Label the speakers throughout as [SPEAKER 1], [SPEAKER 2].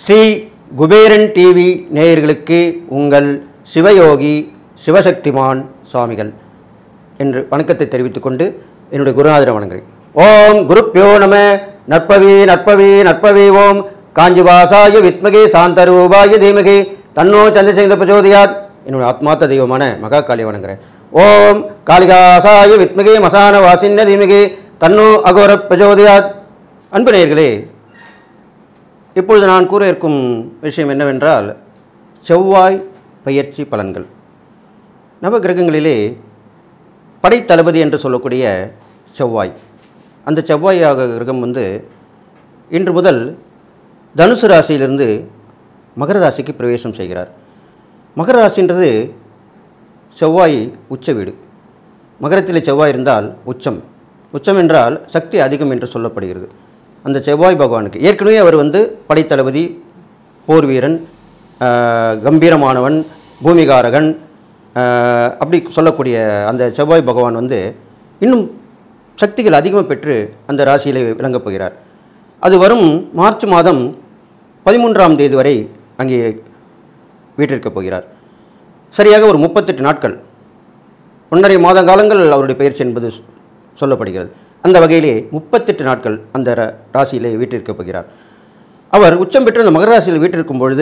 [SPEAKER 1] Sri Kuberan TV நேயர்களுக்கு உங்கள் சிவயோகி சிவசக்திமான் சுவாமிகள் என்று வணக்கத்தை தெரிவித்துக் கொண்டு என்னுடைய குருநாதரை வணங்குகிறேன் ஓம் குருப்பியோ நம நற்பவி நற்பவி நற்பவி ஓம் காஞ்சிவாசாய வித்மகே சாந்தரூபாய தீமகே தன்னோ சந்திரசேகர பிரச்சோதியாத் என்னுடைய ஆத்மார்த்த தெய்வமான மகா காளியை வணங்குகிறேன் ஓம் காளிகாசாய வித்மகே மசான வாசின்ன தீமகே தன்னோ அகோர பிரச்சோதியாத் அன்பு நேயர்களே இப்பொழுது நான் கூற இருக்கும் விஷயம் என்னவென்றால் செவ்வாய் பயிற்சி பலன்கள் நவ கிரகங்களிலே படைத்தளபதி என்று சொல்லக்கூடிய செவ்வாய் அந்த செவ்வாயாக கிரகம் வந்து இன்று முதல் தனுசு ராசியிலிருந்து மகர ராசிக்கு பிரவேசம் செய்கிறார் மகர ராசின்றது செவ்வாய் உச்ச வீடு மகரத்தில் செவ்வாய் இருந்தால் உச்சம் உச்சம் என்றால் சக்தி அதிகம் என்று சொல்லப்படுகிறது அந்த செவ்வாய் பகவானுக்கு ஏற்கனவே அவர் வந்து படைத்தளபதி போர் வீரன் ஆஹ், கம்பீரமானவன் பூமிகாரகன் ஆஹ், அப்படி சொல்லக்கூடிய அந்த செவ்வாய் பகவான் வந்து இன்னும் சக்திகள் அதிகமாக பெற்று அந்த ராசியில் விளங்கப் போகிறார் அது வரும் மார்ச் மாதம் பதிமூன்றாம் தேதி வரை அங்கே வீட்டிற்கப் போகிறார் சரியாக ஒரு முப்பத்தெட்டு நாட்கள் ஒன்றரை மாத காலங்கள் அவருடைய பயிற்சி என்பது சொ- சொல்லப்படுகிறது அந்த வகையிலே முப்பத்தெட்டு நாட்கள் அந்த ர- ராசியிலே வீட்டிற்கப் போகிறார் அவர் உச்சம் பெற்று அந்த மகர ராசியில் வீட்டிருக்கும் பொழுது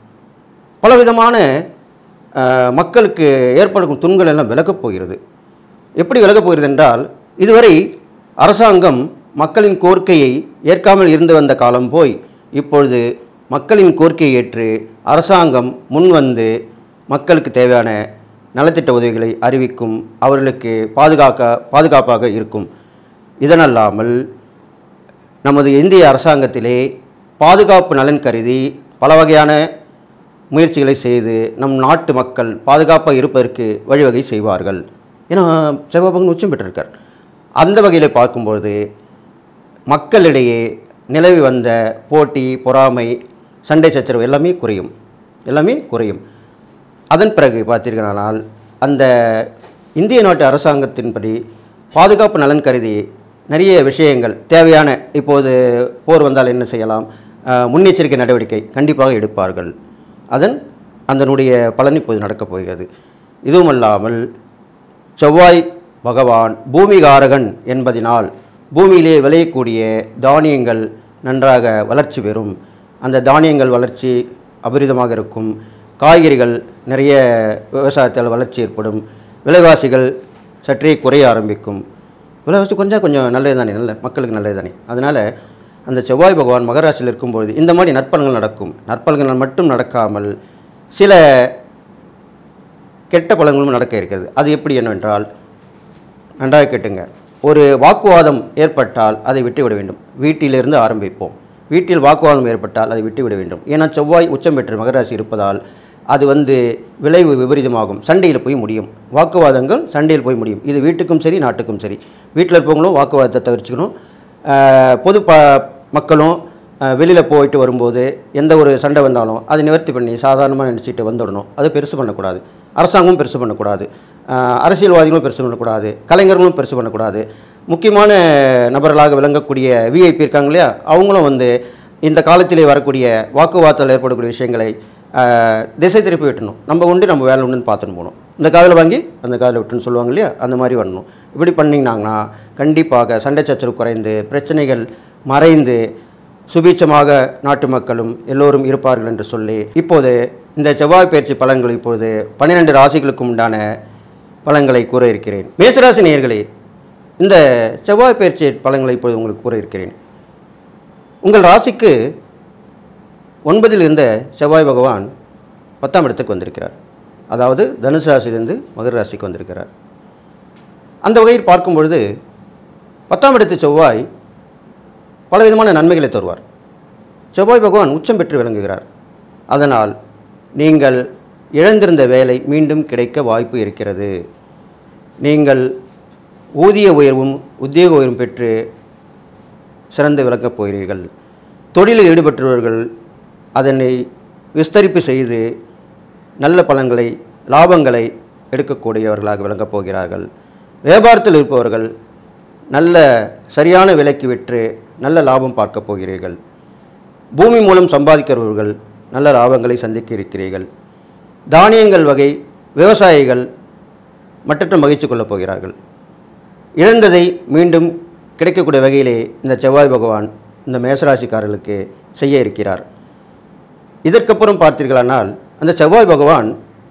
[SPEAKER 1] பலவிதமான அஹ், மக்களுக்கு ஏற்படும் துன்கள் எல்லாம் விலகப் போகிறது எப்படி விலகப் போகிறது என்றால் இதுவரை அரசாங்கம் மக்களின் கோரிக்கையை ஏற்காமல் இருந்து வந்த காலம் போய் இப்பொழுது மக்களின் கோரிக்கையை ஏற்று அரசாங்கம் முன்வந்து மக்களுக்கு தேவையான நலத்திட்ட உதவிகளை அறிவிக்கும் அவர்களுக்கு பாதுகாக்க பாதுகாப்பாக இருக்கும் இதனல்லாமல் நமது இந்திய அரசாங்கத்திலே பாதுகாப்பு நலன் கருதி பல வகையான முயற்சிகளை செய்து நம் நாட்டு மக்கள் பாதுகாப்பாக இருப்பதற்கு வழிவகை செய்வார்கள் ஏன்னா செவ்வாபகன் உச்சம் பெற்றிருக்கார் அந்த வகையில் பார்க்கும்பொழுது மக்களிடையே நிலவி வந்த போட்டி பொறாமை சண்டை சச்சரவு எல்லாமே குறையும் எல்லாமே குறையும் அதன் பிறகு பார்த்தீர்களானால் அந்த இந்திய நாட்டு அரசாங்கத்தின்படி பாதுகாப்பு நலன் கருதி நிறைய விஷயங்கள் தேவையான இப்போது போர் வந்தால் என்ன செய்யலாம் அஹ், முன்னெச்சரிக்கை நடவடிக்கை கண்டிப்பாக எடுப்பார்கள் அதன் அதனுடைய பலன் இப்போது நடக்கப் போகிறது இதுவுமல்லாமல் செவ்வாய் பகவான் பூமிகாரகன் என்பதினால் பூமியிலே விளையக்கூடிய தானியங்கள் நன்றாக வளர்ச்சி பெறும் அந்த தானியங்கள் வளர்ச்சி அபரிதமாக இருக்கும் காய்கறிகள் நிறைய விவசாயத்தால் வளர்ச்சி ஏற்படும் விலைவாசிகள் சற்றே குறைய ஆரம்பிக்கும் விலைவாசி கொஞ்சம் கொஞ்சம் நல்லது தானே நல்ல மக்களுக்கு நல்லது தானே அதனால் அந்த செவ்வாய் பகவான் மகராசியில் இருக்கும்பொழுது இந்த மாதிரி நற்பலன்கள் நடக்கும் நற்பலன்கள் மட்டும் நடக்காமல் சில கெட்ட பலன்களும் நடக்க இருக்கிறது அது எப்படி என்னவென்றால் நன்றாக கேட்டுங்க ஒரு வாக்குவாதம் ஏற்பட்டால் அதை விட்டுவிட வேண்டும் வீட்டிலிருந்து ஆரம்பிப்போம் வீட்டில் வாக்குவாதம் ஏற்பட்டால் அதை விட்டுவிட வேண்டும் ஏன்னா செவ்வாய் உச்சம் பெற்ற மகராசி இருப்பதால் அது வந்து விளைவு விபரீதமாகும் சண்டையில் போய் முடியும் வாக்குவாதங்கள் சண்டையில் போய் முடியும் இது வீட்டுக்கும் சரி நாட்டுக்கும் சரி வீட்டில் இருப்பவங்களும் வாக்குவாதத்தை தவிர்த்துக்கணும் ஆஹ், பொது ப மக்களும் வெளியில் போயிட்டு வரும்போது எந்த ஒரு சண்டை வந்தாலும் அதை நிவர்த்தி பண்ணி சாதாரணமாக நினச்சிட்டு வந்துடணும் அது பெருசு பண்ணக்கூடாது அரசாங்கமும் பெருசு பண்ணக்கூடாது ஆஹ், அரசியல்வாதிகளும் பெருசு பண்ணக்கூடாது கலைஞர்களும் பெருசு பண்ணக்கூடாது முக்கியமான நபர்களாக விளங்கக்கூடிய விஐபி இருக்காங்க இல்லையா அவங்களும் வந்து இந்த காலத்திலே வரக்கூடிய வாக்குவாதத்தில் ஏற்படக்கூடிய விஷயங்களை ஆஹ், திசை திருப்பி விட்டணும் நம்ம உண்டு நம்ம வேலை உண்டுன்னு பார்த்துன்னு போகணும் இந்த காதில் வாங்கி அந்த காதில் விட்டுன்னு சொல்லுவாங்க இல்லையா அந்த மாதிரி வரணும் இப்படி பண்ணிங்கனாங்கன்னா கண்டிப்பாக சண்டை சச்சரவு குறைந்து பிரச்சனைகள் மறைந்து சுபீட்சமாக நாட்டு மக்களும் எல்லோரும் இருப்பார்கள் என்று சொல்லி இப்போது இந்த செவ்வாய் பயிற்சி பலன்கள் இப்போது பன்னிரெண்டு ராசிகளுக்கும் உண்டான பலன்களை கூற இருக்கிறேன் மேசராசி நேயர்களே இந்த செவ்வாய் பயிற்சி பலன்களை இப்போது உங்களுக்கு கூற இருக்கிறேன் உங்கள் ராசிக்கு ஒன்பதில் இருந்த செவ்வாய் பகவான் பத்தாம் இடத்துக்கு வந்திருக்கிறார் அதாவது தனுசு ராசியிலிருந்து மகர ராசிக்கு வந்திருக்கிறார் அந்த வகையில் பார்க்கும் பொழுது பத்தாம் இடத்து செவ்வாய் பலவிதமான நன்மைகளை தருவார் செவ்வாய் பகவான் உச்சம் பெற்று விளங்குகிறார் அதனால் நீங்கள் இழந்திருந்த வேலை மீண்டும் கிடைக்க வாய்ப்பு இருக்கிறது நீங்கள் ஊதிய உயர்வும் உத்தியோக உயர்வும் பெற்று சிறந்து விளங்கப் போகிறீர்கள் தொழிலில் ஈடுபட்டவர்கள் அதனை விஸ்தரிப்பு செய்து நல்ல பலன்களை லாபங்களை எடுக்கக்கூடியவர்களாக விளங்கப் போகிறார்கள் வியாபாரத்தில் இருப்பவர்கள் நல்ல சரியான விலைக்கு விற்று நல்ல லாபம் பார்க்கப் போகிறீர்கள் பூமி மூலம் சம்பாதிக்கிறவர்கள் நல்ல லாபங்களை சந்திக்க இருக்கிறீர்கள் தானியங்கள் வகை விவசாயிகள் மற்றற்ற மகிழ்ச்சி கொள்ளப் போகிறார்கள் இழந்ததை மீண்டும் கிடைக்கக்கூடிய வகையிலே இந்த செவ்வாய் பகவான் இந்த மேசராசிக்காரர்களுக்கு செய்ய இருக்கிறார் இதற்கப்புறம் பார்த்தீர்களானால் அந்த செவ்வாய் பகவான்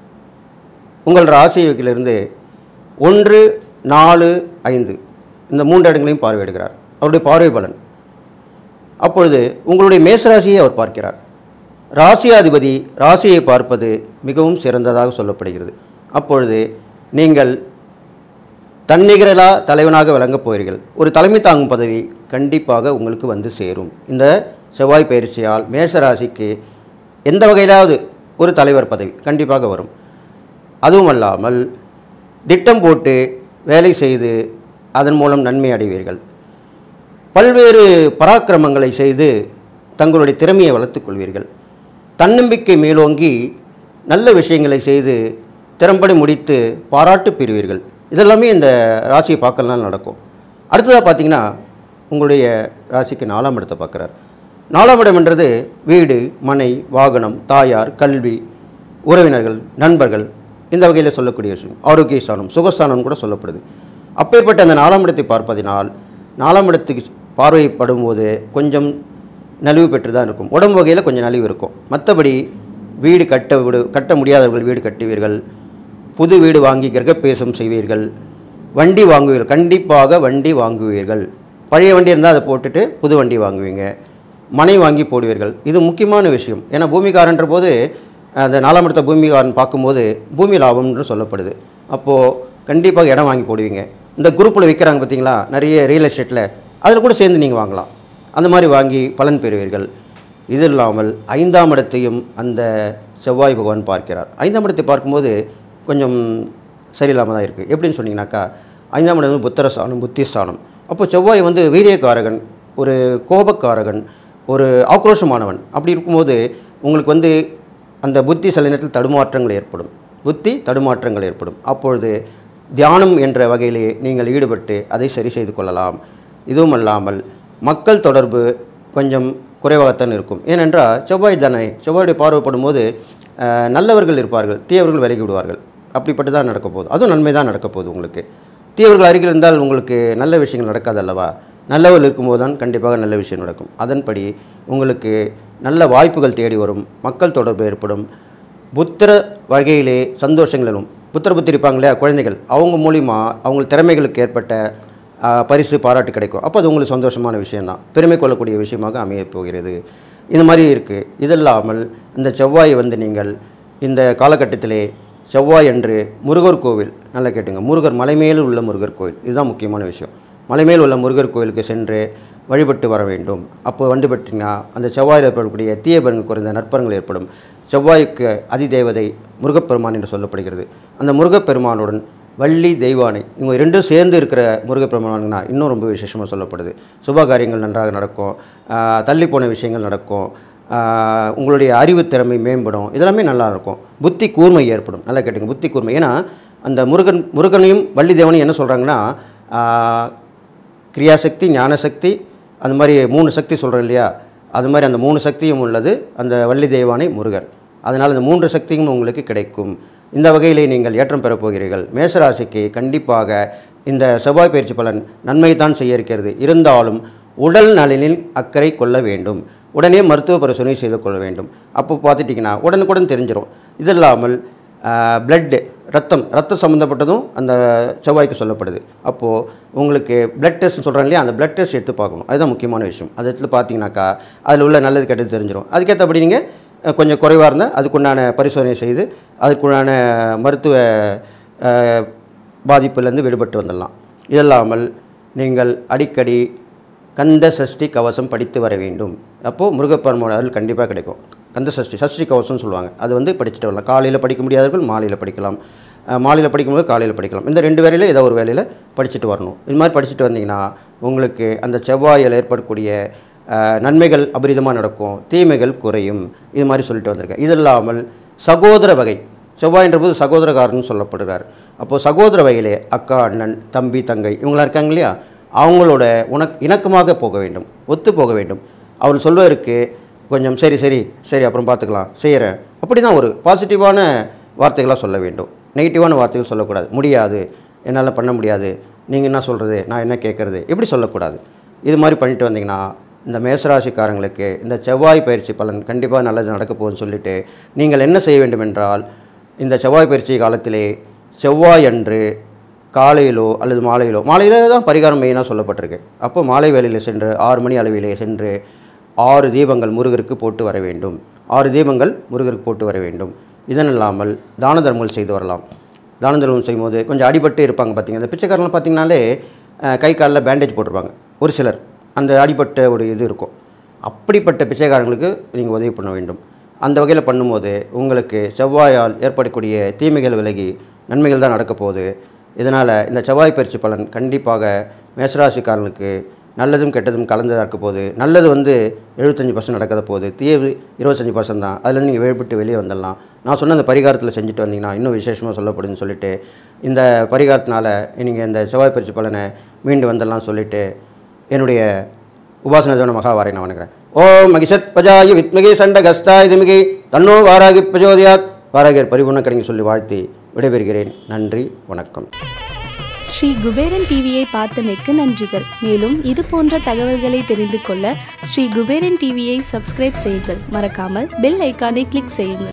[SPEAKER 1] உங்கள் ராசியிலிருந்து ஒன்று நாலு ஐந்து இந்த மூன்று இடங்களையும் பார்வையிடுகிறார் அவருடைய பார்வை பலன் அப்பொழுது உங்களுடைய மேசராசியை அவர் பார்க்கிறார் ராசியாதிபதி ராசியை பார்ப்பது மிகவும் சிறந்ததாக சொல்லப்படுகிறது அப்பொழுது நீங்கள் தன்னிகரலா தலைவனாக விளங்கப் போகிறீர்கள் ஒரு தலைமை தாங்கும் பதவி கண்டிப்பாக உங்களுக்கு வந்து சேரும் இந்த செவ்வாய் பயிற்சியால் மேஷராசிக்கு எந்த வகையிலாவது ஒரு தலைவர் பதவி கண்டிப்பாக வரும் அதுவும் அல்லாமல் திட்டம் போட்டு வேலை செய்து அதன் மூலம் நன்மை அடைவீர்கள் பல்வேறு பராக்கிரமங்களை செய்து தங்களுடைய திறமையை வளர்த்துக் கொள்வீர்கள் தன்னம்பிக்கை மேலோங்கி நல்ல விஷயங்களை செய்து திறம்பட முடித்து பாராட்டு பெறுவீர்கள் இதெல்லாமே இந்த ராசியை பார்க்கலாம் நடக்கும் அடுத்ததாக பார்த்தீங்கன்னா உங்களுடைய ராசிக்கு நாலாம் இடத்தை பார்க்குறார் நாலாம் இடம்ன்றது வீடு மனை வாகனம் தாயார் கல்வி உறவினர்கள் நண்பர்கள் இந்த வகையில் சொல்லக்கூடிய விஷயம் ஆரோக்கிய ஸ்தானம் சுகஸ்தானம் கூட சொல்லப்படுது அப்பேற்பட்ட அந்த நாலாம் இடத்தை பார்ப்பதினால் நாலாம் இடத்துக்கு பார்வைப்படும் போது கொஞ்சம் நலிவு பெற்று தான் இருக்கும் உடம்பு வகையில் கொஞ்சம் நலிவு இருக்கும் மற்றபடி வீடு கட்ட விடு கட்ட முடியாதவர்கள் வீடு கட்டுவீர்கள் புது வீடு வாங்கி கிரகப்பேசம் செய்வீர்கள் வண்டி வாங்குவீர்கள் கண்டிப்பாக வண்டி வாங்குவீர்கள் பழைய வண்டி இருந்தால் அதை போட்டுட்டு புது வண்டி வாங்குவீங்க மனை வாங்கி போடுவீர்கள் இது முக்கியமான விஷயம் ஏன்னா பூமிகாரன்ற போது அந்த நாலாம் இடத்த பூமிகாரன் பார்க்கும்போது பூமி லாபம்னு சொல்லப்படுது அப்போது கண்டிப்பாக இடம் வாங்கி போடுவீங்க இந்த குரூப்பில் விற்கிறாங்க பார்த்தீங்களா நிறைய ரியல் எஸ்டேட்டில் அதில் கூட சேர்ந்து நீங்கள் வாங்கலாம் அந்த மாதிரி வாங்கி பலன் பெறுவீர்கள் இது இல்லாமல் ஐந்தாம் இடத்தையும் அந்த செவ்வாய் பகவான் பார்க்கிறார் ஐந்தாம் இடத்தை பார்க்கும்போது கொஞ்சம் சரியில்லாமல் தான் இருக்குது எப்படின்னு சொன்னீங்கன்னாக்கா ஐந்தாம் இடம் வந்து புத்திரஸ்தானம் புத்திஸ்தானம் அப்போ செவ்வாய் வந்து வீரியக்காரகன் ஒரு கோபக்காரகன் ஒரு ஆக்ரோஷமானவன் அப்படி இருக்கும்போது உங்களுக்கு வந்து அந்த புத்தி சில நேரத்தில் தடுமாற்றங்கள் ஏற்படும் புத்தி தடுமாற்றங்கள் ஏற்படும் அப்பொழுது தியானம் என்ற வகையிலே நீங்கள் ஈடுபட்டு அதை சரி செய்து கொள்ளலாம் இதுவும் அல்லாமல் மக்கள் தொடர்பு கொஞ்சம் குறைவாகத்தான் இருக்கும் ஏனென்றால் செவ்வாய் தானே செவ்வாயுடைய பார்வைப்படும் போது அஹ், நல்லவர்கள் இருப்பார்கள் தீயவர்கள் விலகி விடுவார்கள் அப்படிப்பட்டு தான் நடக்க போகுது அதுவும் நன்மை தான் நடக்க போகுது உங்களுக்கு தீயவர்கள் அருகில் இருந்தால் உங்களுக்கு நல்ல விஷயங்கள் நடக்காது அல்லவா நல்லவர்கள் இருக்கும்போது தான் கண்டிப்பாக நல்ல விஷயம் நடக்கும் அதன்படி உங்களுக்கு நல்ல வாய்ப்புகள் தேடி வரும் மக்கள் தொடர்பு ஏற்படும் புத்திர வகையிலே சந்தோஷங்கள் வரும் புத்திர புத்தி இருப்பாங்க இல்லையா குழந்தைகள் அவங்க மூலிமா அவங்க திறமைகளுக்கு ஏற்பட்ட ஆ, பரிசு பாராட்டு கிடைக்கும் அப்போ அது உங்களுக்கு சந்தோஷமான விஷயம்தான் பெருமை கொள்ளக்கூடிய விஷயமாக அமையப் போகிறது இந்த மாதிரி இருக்குது இதல்லாமல் இந்த செவ்வாயை வந்து நீங்கள் இந்த காலகட்டத்திலே செவ்வாய் அன்று முருகர் கோவில் நல்லா கேட்டுங்க முருகர் மலைமேல் உள்ள முருகர் கோவில் இதுதான் முக்கியமான விஷயம் மலைமேல் உள்ள முருகர் கோவிலுக்கு சென்று வழிபட்டு வர வேண்டும் அப்போ வழிபட்டிங்கன்னா அந்த செவ்வாயில் ஏற்படக்கூடிய தீய பலன்கள் குறைந்த நற்பலன்கள் ஏற்படும் செவ்வாய்க்கு அதிதேவதை முருகப்பெருமான் என்று சொல்லப்படுகிறது அந்த முருகப்பெருமானுடன் வள்ளி தெய்வானை இவங்க ரெண்டும் சேர்ந்து இருக்கிற முருகப்பெருமானா இன்னும் ரொம்ப விசேஷமாக சொல்லப்படுது சுப காரியங்கள் நன்றாக நடக்கும் ஆஹ் தள்ளி போன விஷயங்கள் நடக்கும் ஆஹ் உங்களுடைய அறிவு திறமை மேம்படும் இதெல்லாமே நல்லா இருக்கும் புத்தி கூர்மை ஏற்படும் நல்லா கேட்டுங்க புத்தி கூர்மை ஏன்னா அந்த முருகன் முருகனையும் வள்ளி தேவனையும் என்ன சொல்கிறாங்கன்னா கிரியாசக்தி ஞானசக்தி அந்த மாதிரி மூணு சக்தி சொல்கிறோம் இல்லையா அது மாதிரி அந்த மூணு சக்தியும் உள்ளது அந்த வள்ளி தெய்வானை முருகர் அதனால் இந்த மூன்று சக்தியும் உங்களுக்கு கிடைக்கும் இந்த வகையிலே நீங்கள் ஏற்றம் பெறப் போகிறீர்கள் மேசராசிக்கு கண்டிப்பாக இந்த செவ்வாய் பயிற்சி பலன் நன்மை தான் செய்ய இருக்கிறது இருந்தாலும் உடல் நலனில் அக்கறை கொள்ள வேண்டும் உடனே மருத்துவ பரிசோதனை செய்து கொள்ள வேண்டும் அப்போ பார்த்துட்டிங்கன்னா உடனுக்குடன் தெரிஞ்சிடும் இது இல்லாமல் பிளட்டு ரத்தம் ரத்தம் சம்மந்தப்பட்டதும் அந்த செவ்வாய்க்கு சொல்லப்படுது அப்போது உங்களுக்கு பிளட் டெஸ்ட் சொல்கிறாங்க இல்லையா அந்த பிளட் டெஸ்ட் எடுத்து பார்க்கணும் அதுதான் முக்கியமான விஷயம் அது இடத்துல பார்த்தீங்கன்னாக்கா அதில் உள்ள நல்லது கெட்டது தெரிஞ்சிடும் அதுக்கேற்றபடி நீங்கள் அஹ், கொஞ்சம் குறைவாக இருந்தால் அதுக்குண்டான பரிசோதனை செய்து அதுக்குண்டான மருத்துவ அஹ், பாதிப்புலேருந்து விடுபட்டு வந்துடலாம் இதல்லாமல் நீங்கள் அடிக்கடி கந்த சஷ்டி கவசம் படித்து வர வேண்டும் அப்போது முருகப்பெருமான் அருள் கண்டிப்பாக கிடைக்கும் கந்த சஷ்டி சஷ்டி கவசம்னு சொல்லுவாங்க அது வந்து படிச்சுட்டு வரலாம் காலையில் படிக்க முடியாதவர்கள் மாலையில் படிக்கலாம் அஹ், மாலையில் படிக்கும்போது காலையில் படிக்கலாம் இந்த ரெண்டு வேலையில் ஏதோ ஒரு வேலையில் படிச்சுட்டு வரணும் இது மாதிரி படிச்சுட்டு வந்தீங்கன்னா உங்களுக்கு அந்த செவ்வாயில் ஏற்படக்கூடிய அஹ், நன்மைகள் அபரிதமாக நடக்கும் தீமைகள் குறையும் இது மாதிரி சொல்லிட்டு வந்திருக்கேன் இது இல்லாமல் சகோதர வகை செவ்வாய்ன்ற போது சகோதரக்காரன்னு சொல்லப்படுகிறார் அப்போது சகோதர வகையிலே அக்கா அண்ணன் தம்பி தங்கை இவங்களாம் இருக்காங்க இல்லையா அவங்களோட உனக் இணக்கமாக போக வேண்டும் ஒத்து போக வேண்டும் அவள் சொல்வதற்கு கொஞ்சம் சரி சரி சரி அப்புறம் பார்த்துக்கலாம் செய்கிறேன் அப்படி தான் ஒரு பாசிட்டிவான வார்த்தைகளாக சொல்ல வேண்டும் நெகட்டிவான வார்த்தைகள் சொல்லக்கூடாது முடியாது என்னால் பண்ண முடியாது நீங்கள் என்ன சொல்கிறது நான் என்ன கேட்குறது இப்படி சொல்லக்கூடாது இது மாதிரி பண்ணிட்டு வந்தீங்கன்னா இந்த மேசராசிக்காரங்களுக்கு இந்த செவ்வாய் பயிற்சி பலன் கண்டிப்பாக நல்லது நடக்க போகுதுன்னு சொல்லிட்டு நீங்கள் என்ன செய்ய வேண்டும் என்றால் இந்த செவ்வாய் பயிற்சி காலத்திலே செவ்வாய் அன்று காலையிலோ அல்லது மாலையிலோ மாலையில தான் பரிகாரம் மெயினாக சொல்லப்பட்டிருக்கு அப்போ மாலை வேளையில் சென்று ஆறு மணி அளவிலே சென்று ஆறு தீபங்கள் முருகருக்கு போட்டு வர வேண்டும் ஆறு தீபங்கள் முருகருக்கு போட்டு வர வேண்டும் இதனில்லாமல் தான தர்மங்கள் செய்து வரலாம் தான தர்மம் செய்யும்போது கொஞ்சம் அடிபட்டு இருப்பாங்க பார்த்தீங்க இந்த பிச்சைக்காரலாம் பார்த்தீங்கனாலே அஹ், கை காலில் பேண்டேஜ் போட்டிருப்பாங்க ஒரு சிலர் அந்த அடிபட்ட ஒரு இது இருக்கும் அப்படிப்பட்ட பிச்சைக்காரங்களுக்கு நீங்கள் உதவி பண்ண வேண்டும் அந்த வகையில் பண்ணும்போது உங்களுக்கு செவ்வாயால் ஏற்படக்கூடிய தீமைகள் விலகி நன்மைகள் தான் நடக்க போகுது இதனால் இந்த செவ்வாய் பயிற்சி பலன் கண்டிப்பாக மேசராசிக்காரனுக்கு நல்லதும் கெட்டதும் கலந்ததாக இருக்க போகுது நல்லது வந்து எழுபத்தஞ்சி பர்சன்ட் நடக்காத போகுது தீயது இருபத்தஞ்சி பர்சன்ட் தான் அதுலேருந்து நீங்கள் வெளிப்பட்டு வெளியே வந்துடலாம் நான் சொன்ன அந்த பரிகாரத்தில் செஞ்சுட்டு வந்தீங்கன்னா இன்னும் விசேஷமாக சொல்லப்படுதுன்னு சொல்லிட்டு இந்த பரிகாரத்தினால நீங்கள் இந்த செவ்வாய் பயிற்சி பலனை மீண்டு வந்துடலாம் சொல்லிட்டு என்னுடைய உபாசன ஜோன மகாவாரை நான் வணங்குறேன் ஓம் மகிஷத் பஜாய வித்மகி சண்ட கஸ்தாய் திமிகி தன்னோ வாராகி பிரஜோதியாத் வாராகியர் பரிபூர்ண கடங்கி சொல்லி வாழ்த்தி விடைபெறுகிறேன் நன்றி வணக்கம்
[SPEAKER 2] ஸ்ரீ குபேரன் டிவியை பார்த்தமைக்கு நன்றிகள் மேலும் இது போன்ற தகவல்களை தெரிந்து கொள்ள ஸ்ரீ குபேரன் டிவியை சப்ஸ்கிரைப் செய்யுங்கள் மறக்காமல் பெல் ஐக்கானை கிளிக் செய்யுங்கள்